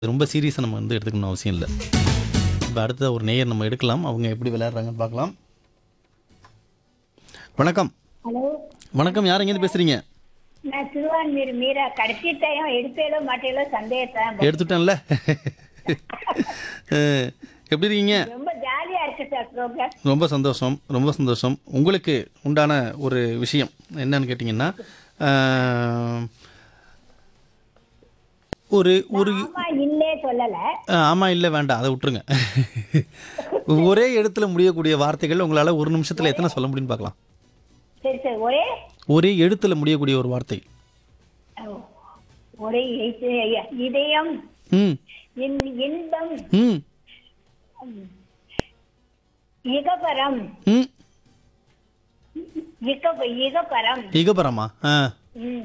ரொம்ப சீரியஸாக நம்ம வந்து எடுத்துக்கணும் அவசியம் இல்லை இப்போ அடுத்த ஒரு நேயர் நம்ம எடுக்கலாம் அவங்க எப்படி விளையாடுறாங்கன்னு பார்க்கலாம் வணக்கம் ஹலோ வணக்கம் யார் எங்கேருந்து பேசுகிறீங்க நான் திருவான்மீர் மீரா கடைசி டைம் எடுப்பேலோ மாட்டேலோ சந்தேகத்தான் எடுத்துட்டேன்ல அஹ், எப்படி இருக்கீங்க ரொம்ப ஜாலியா இருக்கு சார் ப்ரோக்ராம் ரொம்ப சந்தோஷம் ரொம்ப சந்தோஷம் உங்களுக்கு உண்டான ஒரு விஷயம் என்னன்னு கேட்டிங்கன்னா அஹ், ஒரு ஒரு ஆமா இல்லே சொல்லல அஹ், ஆமா இல்லை வேண்டாம் அதை விட்டுருங்க ஒரே இடத்துல முடியக்கூடிய வார்த்தைகள் உங்களால் ஒரு நிமிஷத்தில் எத்தனை சொல்ல முடியும்னு பார்க்கலாம் சரி சரி ஒரே ஒரே எழுத்துல முடியக்கூடிய ஒரு வார்த்தை ஓ, ஒரே இ- இதயம் ம் இன்- இன்பம் ம் இகபரம் ம் இக இகபரம் இகபரமா ஆ ம்.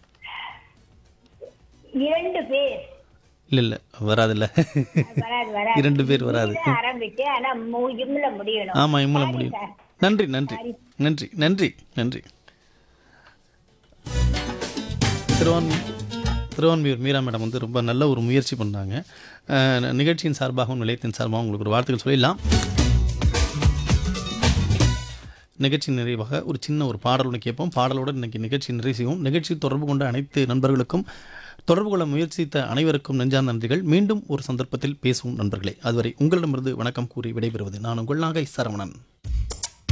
இரண்டு பேர் இல்லை இல்லை வராதுல்ல வராது வராது இரண்டு பேர் வராது இதுல ஆரம்பிச்சு ஆனா மு- இம்ல முடியணும் ஆமாம் இம்மல முடியும் சார். நன்றி நன்றி நன்றி நன்றி நன்றி திருவான்மி திருவான்மியூர் மீரா மேடம் வந்து ரொம்ப நல்ல ஒரு முயற்சி பண்ணாங்க அஹ், நிகழ்ச்சியின் சார்பாகவும் நிலையத்தின் சார்பாகவும் உங்களுக்கு ஒரு வார்த்தைகள் சொல்லிடலாம் நிகழ்ச்சி நிறைவாக ஒரு சின்ன ஒரு பாடல் ஒன்று கேட்போம் பாடலோடு இன்னைக்கு நிகழ்ச்சி நிறைவு செய்வோம் நிகழ்ச்சி தொடர்பு கொண்ட அனைத்து நண்பர்களுக்கும் தொடர்பு கொள்ள முயற்சித்த அனைவருக்கும் நெஞ்சார்ந்த நன்றிகள் மீண்டும் ஒரு சந்தர்ப்பத்தில் பேசுவோம் நண்பர்களே அதுவரை உங்களிடமிருந்து வணக்கம் கூறி விடைபெறுவது நான் உங்கள் நாகை சரவணன்